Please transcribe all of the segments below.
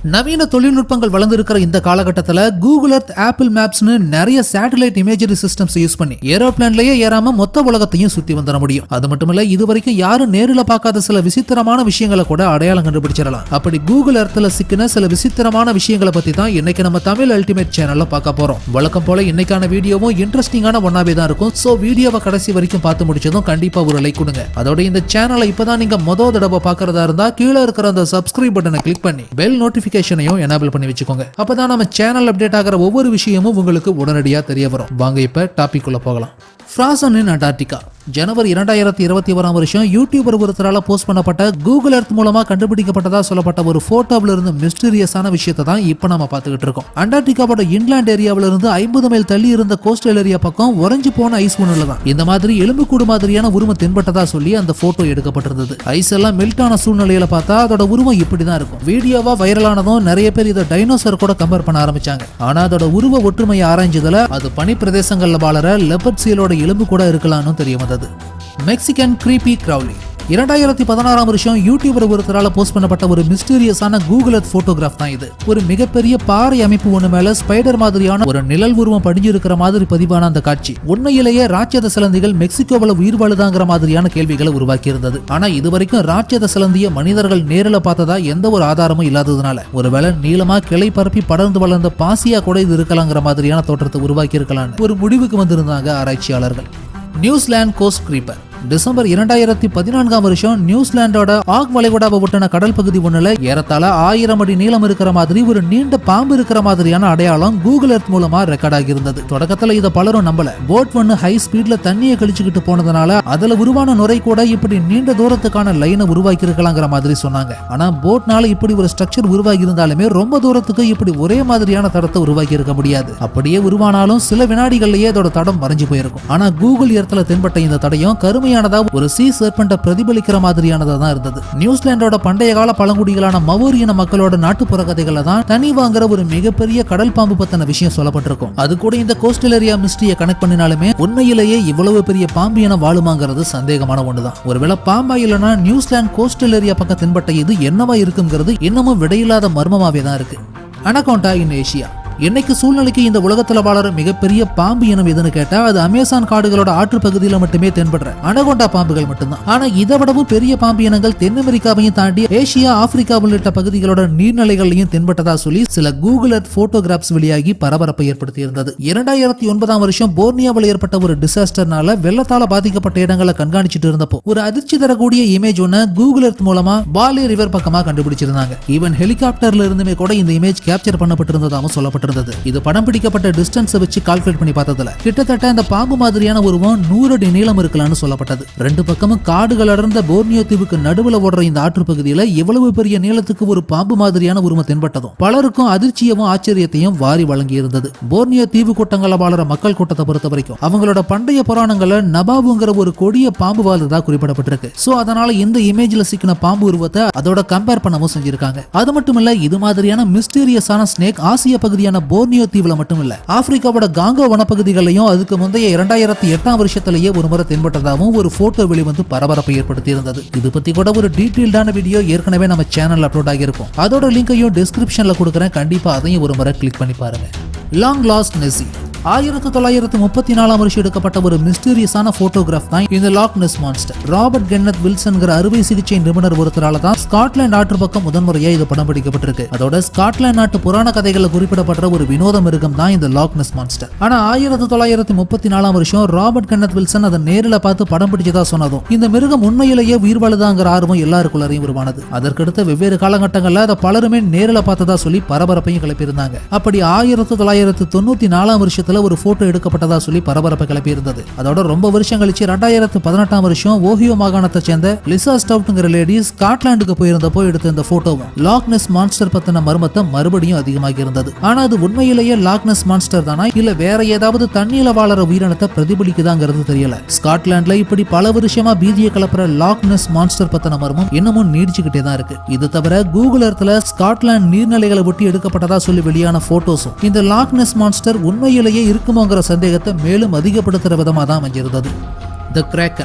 நவீன தொழில்நுட்பங்கள் வளர்ந்திருக்கிற இந்த காலகட்டத்துல கூகுள் எர்த் ஆப்பிள் மேப்ஸ்னு நிறைய சேட்டலைட் இமேஜரி சிஸ்டம்ஸ் யூஸ் பண்ணி ஏரோப்ளேன்லயே ஏறாம மொத்த உலகத்தையும் சுத்தி வந்துட முடியும் அது மட்டும் இல்ல இது வரைக்கும் யாரும் நேரில் பார்க்காத சில விசித்திரமான விஷயங்களை கூட அடையாளம் கண்டுபிடிச்சிடலாம் அப்படி கூகுள் எர்த்ல சிக்கின சில விசித்திரமான விஷயங்களை பத்தி தான் இன்னைக்கு நம்ம தமிழ் அல்டிமேட் சேனல்ல பார்க்க போறோம் வழக்கம் போல இன்னைக்கான வீடியோவும் இன்ட்ரெஸ்டிங்கான ஒன்னாவே தான் இருக்கும் சோ வீடியோவை கடைசி வரைக்கும் பார்த்து முடிச்சதும் கண்டிப்பா ஒரு லைக் கொடுங்க அதோட இந்த சேனலை இப்பதான் நீங்க மொத தடவை பார்க்கறதா இருந்தா கீழே இருக்கிற அந்த சப்ஸ்கிரைப் பட்டனை கிளிக் பண்ணி பெல் நோட்டிபிகேஷனையும் எனேபிள் பண்ணி வச்சுக்கோங்க அப்பதான் நம்ம சேனல் அப்டேட் ஆகிற ஒவ்வொரு விஷயமும் உங்களுக்கு உடனடியா தெரிய வரும் வாங்க இப்ப டாபிக் உள்ள போகலாம் ஃப்ராசன் இன் அண்டார்டிகா ஜனவரி இரண்டாயிரத்தி இருபத்தி ஓராம் வருஷம் யூடியூபர் ஒருத்தரால போஸ்ட் பண்ணப்பட்ட கூகுள் எர்த் மூலமா கண்டுபிடிக்கப்பட்டதா சொல்லப்பட்ட ஒரு போட்டோவில் இருந்து மிஸ்டீரியஸான விஷயத்தை தான் இப்போ நம்ம பார்த்துக்கிட்டு இருக்கோம் அண்டார்டிகாவோட இன்லாண்ட் ஏரியாவில இருந்து ஐம்பது மைல் தள்ளி இருந்த கோஸ்டல் ஏரியா பக்கம் உறைஞ்சு போன ஐஸ் ஒன்றுல தான் இந்த மாதிரி எலும்புக்கூடு மாதிரியான உருவம் தென்பட்டதா சொல்லி அந்த போட்டோ எடுக்கப்பட்டிருந்தது ஐஸ் எல்லாம் மெல்ட் ஆன சூழ்நிலையில பார்த்தா அதோட உருவம் இப்படிதான் இருக்கும் வீடியோவா வைரலானதும் நிறைய பேர் இதை டைனோசர் கூட கம்பேர் பண்ண ஆரம்பிச்சாங்க ஆனா அதோட உருவ ஒற்றுமையை ஆராய்ஞ்சதுல அது பனி பிரதேசங்கள்ல வாழற லெப்பர்ட் சீலோட எலும்பு கூட இருக்கலாம்னு தெரிய வந்தது மெக்சிகன் creepy crowley இரண்டாயிரத்தி பதினாறாம் வருஷம் யூடியூபர் ஒருத்தரால போஸ்ட் பண்ணப்பட்ட ஒரு மிஸ்டீரியஸான கூகுள் எர்த் போட்டோகிராஃப் தான் இது ஒரு மிகப்பெரிய பாறை அமைப்பு ஒண்ணு மேல ஸ்பைடர் மாதிரியான ஒரு நிழல் உருவம் படிஞ்சு இருக்கிற மாதிரி பதிவான அந்த காட்சி உண்மையிலேயே ராட்சத சிலந்திகள் மெக்சிகோவில் உயிர் வாழுதாங்கிற மாதிரியான கேள்விகளை உருவாக்கி இருந்தது ஆனா இதுவரைக்கும் ராட்சத சிலந்திய மனிதர்கள் நேரில் பார்த்ததா எந்த ஒரு ஆதாரமும் இல்லாததுனால ஒருவேளை நீளமா கிளை பரப்பி படர்ந்து வளர்ந்த பாசியா கூட இது இருக்கலாங்கிற மாதிரியான தோற்றத்தை உருவாக்கி இருக்கலாம்னு ஒரு முடிவுக்கு வந்திருந்தாங்க ஆராய்ச்சியாளர்கள் நியூசிலாந்து கோஸ்ட் கிரீப்பர் டிசம்பர் இரண்டாயிரத்தி பதினான்காம் வருஷம் நியூசிலாண்டோட ஆக் வளைகுடாவை ஒட்டின கடல் பகுதி ஒண்ணுல ஏறத்தாழ ஆயிரம் அடி நீளம் இருக்கிற மாதிரி ஒரு நீண்ட பாம்பு இருக்கிற மாதிரியான அடையாளம் கூகுள் எர்த் மூலமா ரெக்கார்ட் ஆகியிருந்தது தொடக்கத்துல இதை பலரும் நம்பல போட் ஒன்னு ஹை ஸ்பீட்ல தண்ணியை கழிச்சுக்கிட்டு போனதுனால அதுல உருவான நுரை கூட இப்படி நீண்ட தூரத்துக்கான லைனை உருவாக்கி இருக்கலாங்கிற மாதிரி சொன்னாங்க ஆனா போட்னால இப்படி ஒரு ஸ்ட்ரக்சர் உருவாகி இருந்தாலுமே ரொம்ப தூரத்துக்கு இப்படி ஒரே மாதிரியான தடத்தை உருவாக்கி இருக்க முடியாது அப்படியே உருவானாலும் சில வினாடிகள்லயே அதோட தடம் மறைஞ்சு போயிருக்கும் ஆனா கூகுள் எர்த்ல தென்பட்ட இந்த தடையும் கருமையானதா ஒரு சி சர்பெண்ட பிரதிபலிக்கிற மாதிரியானதா தான் இருந்தது நியூசிலாண்டோட பண்டைய கால பழங்குடிகளான மவோர் இன மக்களோட நாட்டுப்புற கதைகள்ல தான் தனி வாங்குற ஒரு மிகப்பெரிய கடல் பாம்பு பத்தின விஷயம் சொல்லப்பட்டிருக்கும் அது கூட இந்த கோஸ்டல் ஏரியா மிஸ்ட்ரியை கனெக்ட் பண்ணினாலுமே உண்மையிலேயே இவ்வளவு பெரிய பாம்பு இனம் வாழுமாங்கிறது சந்தேகமான ஒண்ணுதான் ஒருவேளை பாம்பா இல்லைன்னா நியூசிலாந்து கோஸ்டல் ஏரியா பக்கம் தென்பட்ட இது என்னவா இருக்குங்கிறது இன்னமும் விடையில்லாத மர்மமாவே தான் இருக்கு அனகோண்டா இன் ஏஷியா என்னைக்கு சூழ்நிலைக்கு இந்த உலகத்துல வாழற மிகப்பெரிய பாம்பு இனம் எதுன்னு கேட்டா அது அமேசான் காடுகளோட ஆற்று பகுதியில மட்டுமே தென்படுற அனகொண்டா பாம்புகள் மட்டும்தான் ஆனா இதை விடவும் பெரிய பாம்பு இனங்கள் தென் அமெரிக்காவையும் தாண்டி ஏசியா ஆப்பிரிக்கா உள்ளிட்ட பகுதிகளோட நீர்நிலைகளையும் தென்பட்டதா சொல்லி சில கூகுள் எர்த் போட்டோகிராஃப்ஸ் வெளியாகி பரபரப்பை ஏற்படுத்தி இருந்தது இரண்டாயிரத்தி ஒன்பதாம் வருஷம் போர்னியாவில் ஏற்பட்ட ஒரு டிசாஸ்டர்னால வெள்ளத்தால பாதிக்கப்பட்ட இடங்களை கண்காணிச்சிட்டு இருந்தப்போ ஒரு அதிர்ச்சி தரக்கூடிய இமேஜ் ஒன்னு கூகுள் எர்த் மூலமா பாலி ரிவர் பக்கமா கண்டுபிடிச்சிருந்தாங்க ஈவன் ஹெலிகாப்டர்ல இருந்துமே கூட இந்த இமேஜ் கேப்சர் பண்ணப்பட்டிருந்ததாகவும் சொல்லப்பட்டிருந்தது இது படம் பிடிக்கப்பட்ட டிஸ்டன்ஸை வச்சு கால்குலேட் பண்ணி பார்த்ததுல கிட்டத்தட்ட அந்த பாம்பு மாதிரியான உருவம் நூறு அடி நீளம் இருக்கலாம்னு சொல்லப்பட்டது ரெண்டு பக்கமும் காடுகள் அடர்ந்த போர்னியோ தீவுக்கு நடுவுல ஓடுற இந்த ஆற்று பகுதியில எவ்வளவு பெரிய நீளத்துக்கு ஒரு பாம்பு மாதிரியான உருவம் தென்பட்டதும் பலருக்கும் அதிர்ச்சியவும் ஆச்சரியத்தையும் வாரி வழங்கி இருந்தது போர்னியோ தீவு கூட்டங்கள வாழற மக்கள் கூட்டத்தை பொறுத்த வரைக்கும் அவங்களோட பண்டைய புராணங்கள்ல நபாபுங்கிற ஒரு கொடிய பாம்பு வாழ்ந்ததா குறிப்பிடப்பட்டிருக்கு சோ அதனால இந்த இமேஜ்ல சிக்கின பாம்பு உருவத்தை அதோட கம்பேர் பண்ணவும் செஞ்சிருக்காங்க அது மட்டும் இல்ல இது மாதிரியான மிஸ்டீரியஸான ஸ்னேக் ஆசிய பகுதியான போர்னியோ தீவுல மட்டும் இல்ல ஆப்பிரிக்காவோட காங்கோ வனப்பகுதிகளையும் அதுக்கு முந்தைய இரண்டாயிரத்தி எட்டாம் வருஷத்திலேயே ஒரு முறை தென்பட்டதாகவும் ஒரு போட்டோ வெளிவந்து பரபரப்பை ஏற்படுத்தி இருந்தது இது பத்தி கூட ஒரு டீட்டெயில்டான வீடியோ ஏற்கனவே நம்ம சேனல் அப்லோட் ஆகியிருக்கும் அதோட லிங்கையும் டிஸ்கிரிப்ஷன்ல கொடுக்குறேன் கண்டிப்பா அதையும் ஒரு முறை கிளிக் பண்ணி பாருங்க லாங் லாஸ்ட் நெசி ஆயிரத்தி தொள்ளாயிரத்தி முப்பத்தி நாலாம் வருஷம் எடுக்கப்பட்ட ஒரு மிஸ்டீரியஸான போட்டோகிராஃப் தான் இந்த லாக்னஸ் மான்ஸ்டர் ராபர்ட் கென்னத் வில்சன்கிற அறுவை சிகிச்சை நிபுணர் ஒருத்தரால தான் ஸ்காட்லாந்து ஆற்று பக்கம் முதன்முறையா இது படம் பிடிக்கப்பட்டிருக்கு அதோட ஸ்காட்லாந்து நாட்டு புராண கதைகளில் குறிப்பிடப்படுற ஒரு வினோத மிருகம் தான் இந்த லாக்னஸ் மான்ஸ்டர் ஆனா ஆயிரத்தி தொள்ளாயிரத்தி முப்பத்தி நாலாம் வருஷம் ராபர்ட் கென்னத் வில்சன் அதை நேரில் பார்த்து படம் பிடிச்சதா சொன்னதும் இந்த மிருகம் உண்மையிலேயே உயிர் வாழுதாங்கிற ஆர்வம் எல்லாருக்குள்ளரையும் உருவானது அதற்கடுத்த வெவ்வேறு காலகட்டங்கள்ல அதை பலருமே நேரில் பார்த்ததா சொல்லி பரபரப்பையும் கிளப்பியிருந்தாங்க அப்படி ஆயிரத்தி தொள்ளாயிரத்தி தொண்ணூத்தி நாலாம் வருஷத்துல ஒரு போட்டோ எடுக்கப்பட்டதா சொல்லி பரபரப்பை கிளப்பி இருந்தது அதோட ரொம்ப வருஷம் கழிச்சு ரெண்டாயிரத்து பதினெட்டாம் வருஷம் ஓஹியோ மாகாணத்தை சேர்ந்த லிசா ஸ்டவுட்ங்கிற லேடி ஸ்காட்லாண்டுக்கு போயிருந்தப்போ எடுத்த இந்த போட்டோவும் லாக்னஸ் மான்ஸ்டர் பத்தின மர்மத்தை மறுபடியும் அதிகமாகி இருந்தது ஆனா அது உண்மையிலேயே லாக்னஸ் மான்ஸ்டர் தானா இல்ல வேற ஏதாவது தண்ணியில வாழற உயிரினத்தை பிரதிபலிக்குதாங்கிறது தெரியல ஸ்காட்லாண்ட்ல இப்படி பல வருஷமா பீதியை கலப்புற லாக்னஸ் மான்ஸ்டர் பத்தின மர்மம் இன்னமும் நீடிச்சுக்கிட்டே தான் இருக்கு இது தவிர கூகுள் எர்த்ல ஸ்காட்லாந்து நீர்நிலைகளை ஒட்டி எடுக்கப்பட்டதா சொல்லி வெளியான போட்டோஸும் இந்த லாக்னஸ் மான்ஸ்டர் உண்மையிலேயே இருக்குமோங்கிற சந்தேகத்தை மேலும் அதிகப்படுத்துற விதமா தான் அமைஞ்சிருந்தது த கிராக்கன்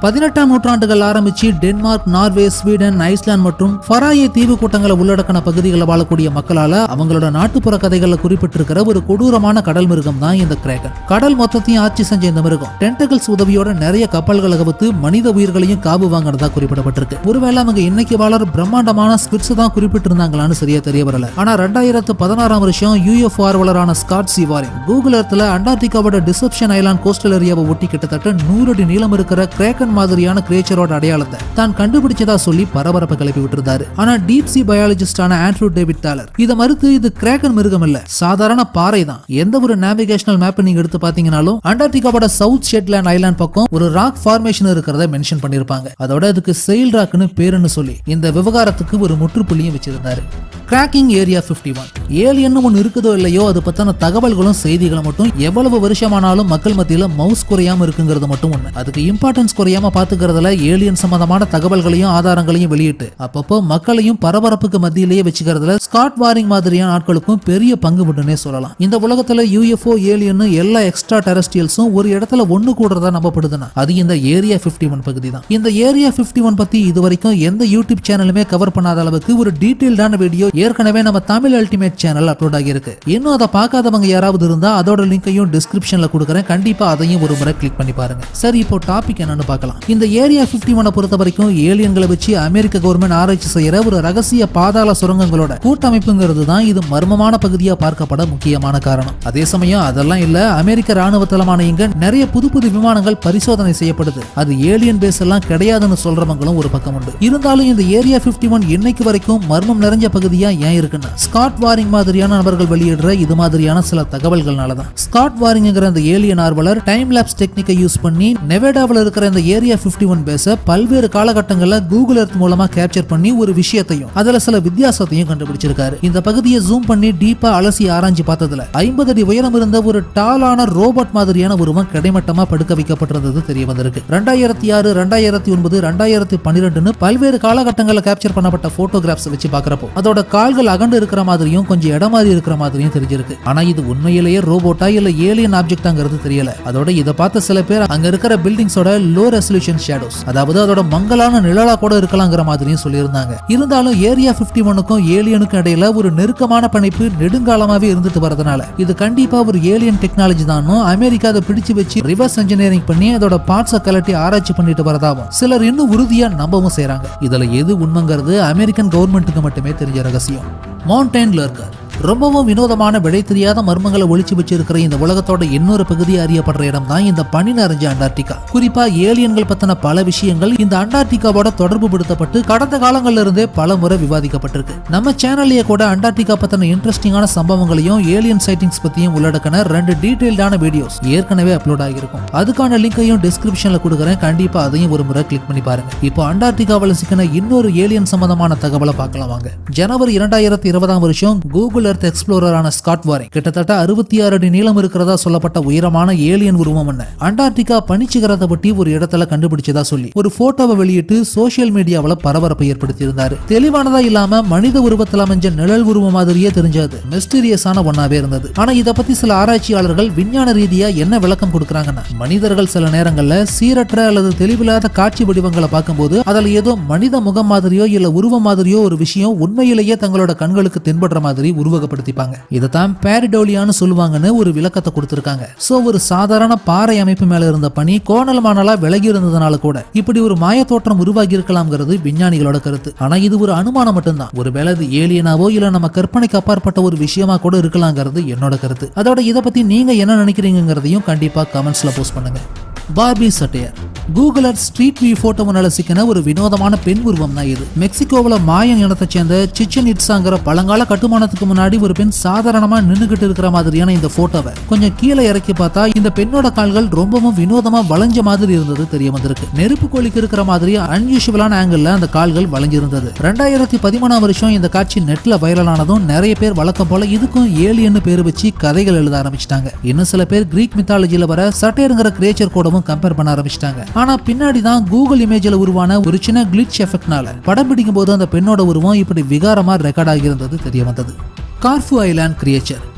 பதினெட்டாம் நூற்றாண்டுகள் ஆரம்பிச்சு டென்மார்க் நார்வே ஸ்வீடன் ஐஸ்லாந்து மற்றும் ஃபராயே தீவு கூட்டங்களை உள்ளடக்கின பகுதிகளில் வாழக்கூடிய மக்களால அவங்களோட நாட்டுப்புற கதைகள்ல குறிப்பிட்டிருக்கிற ஒரு கொடூரமான கடல் மிருகம் தான் இந்த கிரேக்கன் கடல் மொத்தத்தையும் ஆட்சி செஞ்ச இந்த மிருகம் டென்டகல்ஸ் உதவியோட நிறைய கப்பல்களை கவுத்து மனித உயிர்களையும் காவு வாங்கினதா குறிப்பிடப்பட்டிருக்கு ஒருவேளை அவங்க இன்னைக்கு வாழற பிரம்மாண்டமான ஸ்குவிட்ஸ் தான் குறிப்பிட்டிருந்தாங்களான்னு சரியா தெரிய வரல ஆனா ரெண்டாயிரத்து பதினாறாம் வருஷம் யூஎஃப் ஆர்வலரான ஸ்காட் சிவாரின் கூகுள் எர்த்ல அண்டார்டிகாவோட டிசப்ஷன் ஐலாண்ட் கோஸ்டல் ஏரியாவை ஒட்டி கிட்டத்தட்ட நூறு அடி நீளம் இருக்கிற கிரேக்கன் மாதிரியான கிரேச்சரோட அடையாளத்தை தான் கண்டுபிடிச்சதா சொல்லி பரபரப்பை கிளப்பி விட்டுருந்தாரு ஆனா டீப் சி பயாலஜிஸ்டான ஆண்ட்ரூ டேவிட் டாலர் இதை மறுத்து இது கிரேக்கன் மிருகம் இல்ல சாதாரண பாறை தான் எந்த ஒரு நேவிகேஷனல் மேப் நீங்க எடுத்து பாத்தீங்கன்னாலும் அண்டார்டிகாவோட சவுத் ஷெட்லேண்ட் ஐலாண்ட் பக்கம் ஒரு ராக் ஃபார்மேஷன் இருக்கிறத மென்ஷன் பண்ணிருப்பாங்க அதோட அதுக்கு செயில் ராக்னு பேருன்னு சொல்லி இந்த விவகாரத்துக்கு ஒரு முற்றுப்புள்ளியும் வச்சிருந்தாரு கிராக்கிங் ஏரியா 51 ஒன் ஏலியன் ஒன்று இருக்குதோ இல்லையோ அது பத்தின தகவல்களும் செய்திகளும் மட்டும் எவ்வளவு வருஷமானாலும் மக்கள் மத்தியில மவுஸ் குறையாம இருக்குங்கிறது மட்டும் ஒண்ணு அதுக்கு இம்பார்ட்டன்ஸ் குறையாம பாத்துக்கிறதுல ஏலியன் சம்பந்தமான தகவல்களையும் ஆதாரங்களையும் வெளியிட்டு அப்பப்போ மக்களையும் பரபரப்புக்கு மத்தியிலேயே வச்சுக்கிறதுல ஸ்காட் வாரிங் மாதிரியான ஆட்களுக்கும் பெரிய பங்கு உண்டுன்னே சொல்லலாம் இந்த உலகத்துல யூஎஃப்ஓ ஏலியன் எல்லா எக்ஸ்ட்ரா டெரஸ்டியல்ஸும் ஒரு இடத்துல ஒண்ணு கூடுறதா நம்பப்படுதுன்னா அது இந்த ஏரியா 51 ஒன் பகுதி தான் இந்த ஏரியா 51 ஒன் பத்தி இது வரைக்கும் எந்த யூடியூப் சேனலுமே கவர் பண்ணாத அளவுக்கு ஒரு டீடைல்டான வீடியோ ஏற்கனவே நம்ம தமிழ் அல்டிமேட் சேனல் அப்லோட் ஆகியிருக்கு இன்னும் அதை பார்க்காதவங்க யாராவது இருந்தா அதோட லிங்கையும் டிஸ்கிரிப்ஷன்ல கொடுக்குறேன் கண்டிப்பா அதையும் ஒரு முறை கிளிக் பண்ணி பாருங்க சரி இப்போ டாபிக் என்னன்னு பார்க்கலாம் இந்த ஏரியா 51 ஒனை பொறுத்த வரைக்கும் ஏலியன்களை வச்சு அமெரிக்க கவர்மெண்ட் ஆராய்ச்சி செய்யற ஒரு ரகசிய பாதாள சுரங்கங்களோட கூட்டமைப்புங்கிறது தான் இது மர்மமான பகுதியா பார்க்கப்பட முக்கியமான காரணம் அதே சமயம் அதெல்லாம் இல்ல அமெரிக்க ராணுவ தளமான இங்க நிறைய புது புது விமானங்கள் பரிசோதனை செய்யப்படுது அது ஏலியன் பேஸ் எல்லாம் கிடையாதுன்னு சொல்றவங்களும் ஒரு பக்கம் உண்டு இருந்தாலும் இந்த ஏரியா 51 ஒன் இன்னைக்கு வரைக்கும் மர்மம் நிறைஞ்ச பகுதியா ஏன் இருக்குன்னா ஸ்காட் வாரிங் மாதிரியான நபர்கள் வெளியிடுற இது மாதிரியான சில தகவல்கள்னால தான் ஸ்காட் வாரிங்ங்கிற அந்த ஏலியன் ஆர்வலர் டைம் லேப்ஸ் டெக்னிக்கை யூஸ் பண்ணி நெவேடாவில் இருக்கிற இந்த ஏரியா 51 ஒன் பேஸை பல்வேறு காலகட்டங்களில் கூகுள் எர்த் மூலமா கேப்சர் பண்ணி ஒரு விஷயத்தையும் அதுல சில வித்தியாசத்தையும் கண்டுபிடிச்சிருக்காரு இந்த பகுதியை ஜூம் பண்ணி டீப்பா அலசி ஆராய்ஞ்சு பார்த்ததுல ஐம்பது அடி உயரம் இருந்த ஒரு டாலான ரோபோட் மாதிரியான உருவம் கிடைமட்டமா படுக்க வைக்கப்பட்டிருந்தது தெரிய வந்திருக்கு ரெண்டாயிரத்தி ஆறு ரெண்டாயிரத்தி ஒன்பது ரெண்டாயிரத்தி பன்னிரெண்டுன்னு பல்வேறு காலகட்டங்களில் கேப்சர் பண்ணப்பட்ட போட்டோகிராஃப்ஸ் வச்சு பார்க்கறப்போ அதோட கால்கள் அகண்டு இருக்கிற மாதிரியும் கொஞ்சம் இடம் மாதிரி இருக்கிற மாதிரியும் தெரிஞ்சிருக்கு ஆனா இது உண்மையிலேயே ரோபோட்டா இல்ல ஏலியன் ஆப்ஜெக்டாங்கிறது தெரியல அதோட இதை பார்த்த சில பேர் அங்க இருக்கிற பில்டிங்ஸோட லோ ரெசல்யூஷன் ஷேடோஸ் அதாவது அதோட மங்கலான நிழலா கூட இருக்கலாங்கிற மாதிரியும் சொல்லியிருந்தாங்க இருந்தாலும் ஏரியா 51 ஒனுக்கும் ஏலியனுக்கும் இடையில ஒரு நெருக்கமான பிணைப்பு நெடுங்காலமாவே இருந்துட்டு வரதுனால இது கண்டிப்பா ஒரு ஏலியன் டெக்னாலஜி தானும் அமெரிக்கா அதை பிடிச்சு வச்சு ரிவர்ஸ் இன்ஜினியரிங் பண்ணி அதோட பார்ட்ஸை கலட்டி ஆராய்ச்சி பண்ணிட்டு வரதாவும் சிலர் இன்னும் உறுதியா நம்பவும் செய்றாங்க இதுல எது உண்மைங்கிறது அமெரிக்கன் கவர்மெண்ட்டுக்கு மட்டுமே தெரிஞ்ச ரகசியம் மவுண்டைன் லர்கர் ரொம்பவும் வினோதமான விடை தெரியாத மர்மங்களை ஒளிச்சு வச்சிருக்கிற இந்த உலகத்தோட இன்னொரு பகுதி அறியப்படுற இடம் தான் இந்த பனி நிறைஞ்ச அண்டார்டிகா குறிப்பா ஏலியன்கள் பத்தின பல விஷயங்கள் இந்த அண்டார்டிகாவோட தொடர்பு படுத்தப்பட்டு கடந்த காலங்கள்ல இருந்தே பல முறை விவாதிக்கப்பட்டிருக்கு நம்ம சேனல்லையே கூட அண்டார்டிகா பத்தின இன்ட்ரெஸ்டிங்கான சம்பவங்களையும் ஏலியன் சைட்டிங்ஸ் பத்தியும் உள்ளடக்கின ரெண்டு டீடைல்டான வீடியோஸ் ஏற்கனவே அப்லோட் ஆகியிருக்கும் அதுக்கான லிங்கையும் டிஸ்கிரிப்ஷன்ல கொடுக்குறேன் கண்டிப்பா அதையும் ஒரு முறை கிளிக் பண்ணி பாருங்க இப்போ அண்டார்டிகாவில் சிக்கின இன்னொரு ஏலியன் சம்பந்தமான தகவலை பார்க்கலாம் வாங்க ஜனவரி இரண்டாயிரத்தி இருபதாம் வருஷம் கூகுள் எர்த் எக்ஸ்ப்ளோரரான ஸ்காட் வாரிங் கிட்டத்தட்ட அறுபத்தி ஆறு அடி நீளம் இருக்கிறதா சொல்லப்பட்ட உயரமான ஏலியன் உருவம் என்ன அண்டார்டிகா பனிச்சிகரத்தை பற்றி ஒரு இடத்துல கண்டுபிடிச்சதா சொல்லி ஒரு போட்டோவை வெளியிட்டு சோஷியல் மீடியாவில் பரபரப்பை ஏற்படுத்தி இருந்தாரு தெளிவானதா இல்லாம மனித உருவத்தில் அமைஞ்ச நிழல் உருவம் மாதிரியே தெரிஞ்சது மிஸ்டீரியஸான ஒன்னாவே இருந்தது ஆனா இத பத்தி சில ஆராய்ச்சியாளர்கள் விஞ்ஞான ரீதியா என்ன விளக்கம் கொடுக்கறாங்கன்னா மனிதர்கள் சில நேரங்கள்ல சீரற்ற அல்லது தெளிவில்லாத காட்சி வடிவங்களை பார்க்கும்போது அதுல ஏதோ மனித முகம் மாதிரியோ இல்ல உருவம் மாதிரியோ ஒரு விஷயம் உண்மையிலேயே தங்களோட கண்களுக்கு தென்படுற மாதிரி உருவகப்படுத்திப்பாங்க இதைத்தான் பேரிடோலியான்னு சொல்லுவாங்கன்னு ஒரு விளக்கத்தை கொடுத்திருக்காங்க சோ ஒரு சாதாரண பாறை அமைப்பு மேல இருந்த பனி கோணல் மானலா விலகி இருந்ததுனால கூட இப்படி ஒரு மாய தோற்றம் உருவாகி இருக்கலாம்ங்கிறது விஞ்ஞானிகளோட கருத்து ஆனா இது ஒரு அனுமானம் மட்டும்தான் ஒருவேளை இது ஏலியனாவோ இல்ல நம்ம கற்பனைக்கு அப்பாற்பட்ட ஒரு விஷயமா கூட இருக்கலாங்கிறது என்னோட கருத்து அதோட இதை பத்தி நீங்க என்ன நினைக்கிறீங்கிறதையும் கண்டிப்பா கமெண்ட்ஸ்ல போஸ்ட் பண்ணுங்க பார்பி சட்டையர் கூகுளர் ஸ்ட்ரீட் வியூ போட்டோவனால சிக்கின ஒரு வினோதமான பெண் உருவம் தான் இது மெக்சிகோவில் மாயன் இனத்தை சேர்ந்த சிச்சன் இட்ஸாங்கிற பழங்கால கட்டுமானத்துக்கு முன்னாடி ஒரு பெண் சாதாரணமா நின்னுகிட்டு இருக்கிற மாதிரியான இந்த போட்டோவை கொஞ்சம் கீழே இறக்கி பார்த்தா இந்த பெண்ணோட கால்கள் ரொம்பவும் வினோதமா வளைஞ்ச மாதிரி இருந்தது தெரிய வந்திருக்கு நெருப்பு கோழிக்கு இருக்கிற மாதிரி அன்யூஷுவலான ஆங்கிள் அந்த கால்கள் வளைஞ்சிருந்தது ரெண்டாயிரத்தி பதிமூணாம் வருஷம் இந்த காட்சி நெட்ல வைரல் ஆனதும் நிறைய பேர் வழக்கம் போல இதுக்கும் ஏலியன்னு பேர் வச்சு கதைகள் எழுத ஆரம்பிச்சிட்டாங்க இன்னும் சில பேர் கிரீக் மித்தாலஜில வர சட்டேருங்கிற கிரேச்சர் கூடவும் கம்பேர் பண்ண ஆரம்பிச்சிட்டாங்க ஆனா பின்னாடி தான் கூகுள் இமேஜ்ல உருவான ஒரு சின்ன கிளிச் எஃபெக்ட்னால படம் பிடிக்கும் போது அந்த பெண்ணோட உருவம் இப்படி விகாரமா ரெக்கார்ட் ஆகியிருந்தது தெரிய வந்தது கார்ஃபு ஐலாண்ட் கிரியேச்சர்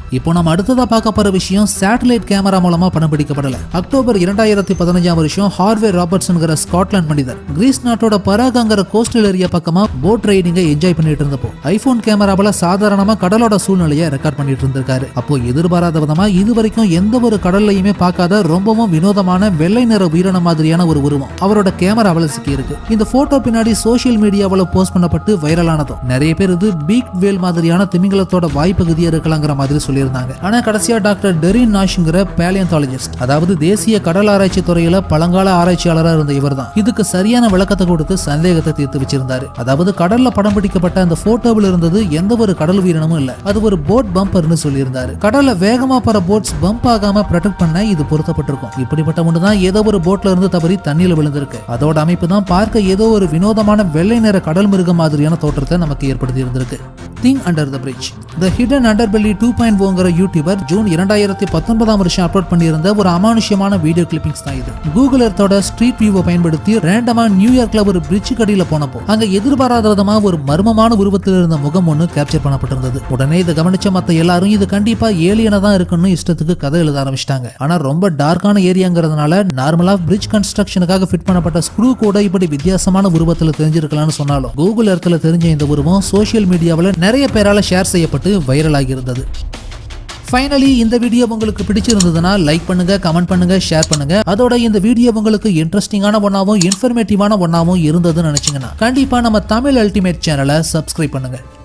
இப்போ நம்ம அடுத்ததா பார்க்க போற விஷயம் சேட்டலைட் கேமரா மூலமா படம் பிடிக்கப்படல அக்டோபர் இரண்டாயிரத்தி பதினஞ்சாம் வருஷம் ஹார்வே ராபர்ட்ஸ்ங்கிற ஸ்காட்லாந்து மனிதர் கிரீஸ் நாட்டோட பராகங்கிற கோஸ்டல் ஏரியா பக்கமா போட் ரைடிங்கை என்ஜாய் பண்ணிட்டு இருந்தப்போ ஐபோன் கேமராவில் சாதாரணமா கடலோட சூழ்நிலையை ரெக்கார்ட் பண்ணிட்டு இருந்திருக்காரு அப்போ எதிர்பாராத விதமா இது வரைக்கும் எந்த ஒரு கடல்லையுமே பார்க்காத ரொம்பவும் வினோதமான வெள்ளை நிற உயிரினம் மாதிரியான ஒரு உருவம் அவரோட கேமராவில் சிக்கி இருக்கு இந்த போட்டோ பின்னாடி சோஷியல் மீடியாவில் போஸ்ட் பண்ணப்பட்டு வைரலானதும் நிறைய பேர் இது பீக் வேல் மாதிரியான திமிங்கலத்தோட வாய்ப்பகுதியா இருக்கலாங்கிற மாதிரி சொல்லியிருந்தாங்க ஆனா கடைசியா டாக்டர் டெரின் நாஷ்ங்கிற பேலியந்தாலஜிஸ்ட் அதாவது தேசிய கடல் ஆராய்ச்சி துறையில பழங்கால ஆராய்ச்சியாளரா இருந்த இவர் தான் இதுக்கு சரியான விளக்கத்தை கொடுத்து சந்தேகத்தை தீர்த்து வச்சிருந்தாரு அதாவது கடல்ல படம் பிடிக்கப்பட்ட அந்த போட்டோவில் இருந்தது எந்த ஒரு கடல் உயிரினமும் இல்ல அது ஒரு போட் பம்பர்னு சொல்லியிருந்தாரு கடல்ல வேகமா போற போட்ஸ் பம்ப் ஆகாம ப்ரொடெக்ட் பண்ண இது பொருத்தப்பட்டிருக்கும் இப்படிப்பட்ட ஒன்று தான் ஏதோ ஒரு போட்ல இருந்து தவறி தண்ணியில விழுந்திருக்கு அதோட அமைப்பு தான் பார்க்க ஏதோ ஒரு வினோதமான வெள்ளை நிற கடல் மிருகம் மாதிரியான தோற்றத்தை நமக்கு ஏற்படுத்தி இருந்திருக்கு thing under the bridge the hidden under belly two point ஓங்கிற யூடியூபர் ஜூன் இரண்டாயிரத்தி பத்தொன்பதாம் வருஷம் அப்லோட் பண்ணியிருந்த ஒரு அமானுஷ்யமான வீடியோ கிளிப்பிங்ஸ் தான் இது கூகுள் எர்த்தோட ஸ்ட்ரீட் வியூவை பயன்படுத்தி ரேண்டமா நியூயார்க்ல ஒரு பிரிட்ஜ் கடியில போனப்போ அங்க எதிர்பாராத விதமா ஒரு மர்மமான உருவத்தில் இருந்த முகம் ஒன்று கேப்சர் பண்ணப்பட்டிருந்தது உடனே இதை கவனிச்ச மத்த எல்லாரும் இது கண்டிப்பா ஏலியனா தான் இருக்குன்னு இஷ்டத்துக்கு கதை எழுத ஆரம்பிச்சிட்டாங்க ஆனா ரொம்ப டார்க்கான ஏரியாங்கிறதுனால நார்மலா பிரிட்ஜ் கன்ஸ்ட்ரக்ஷனுக்காக ஃபிட் பண்ணப்பட்ட ஸ்க்ரூ கூட இப்படி வித்தியாசமான உருவத்துல தெரிஞ்சிருக்கலாம்னு சொன்னாலும் கூகுள் எர்த்தில் தெரிஞ்ச இந்த உருவம் சோஷியல் மீடியாவில் நிறைய பேரால ஷேர் செய்யப்பட்டு வைரல் ஆகியிருந்தது ஃபைனலி இந்த வீடியோ உங்களுக்கு பிடிச்சிருந்ததுன்னா லைக் பண்ணுங்க கமெண்ட் பண்ணுங்க ஷேர் பண்ணுங்க அதோட இந்த வீடியோ உங்களுக்கு இன்ட்ரெஸ்டிங்கான ஒன்னாவும் இன்ஃபர்மேட்டிவான ஒன்னாவும் இருந்ததுன்னு நினைச்சீங்கன்னா கண்டிப்பா நம்ம தமிழ் அல்டிமேட் சேனலை சப்ஸ்கிரைப் பண்ணுங்க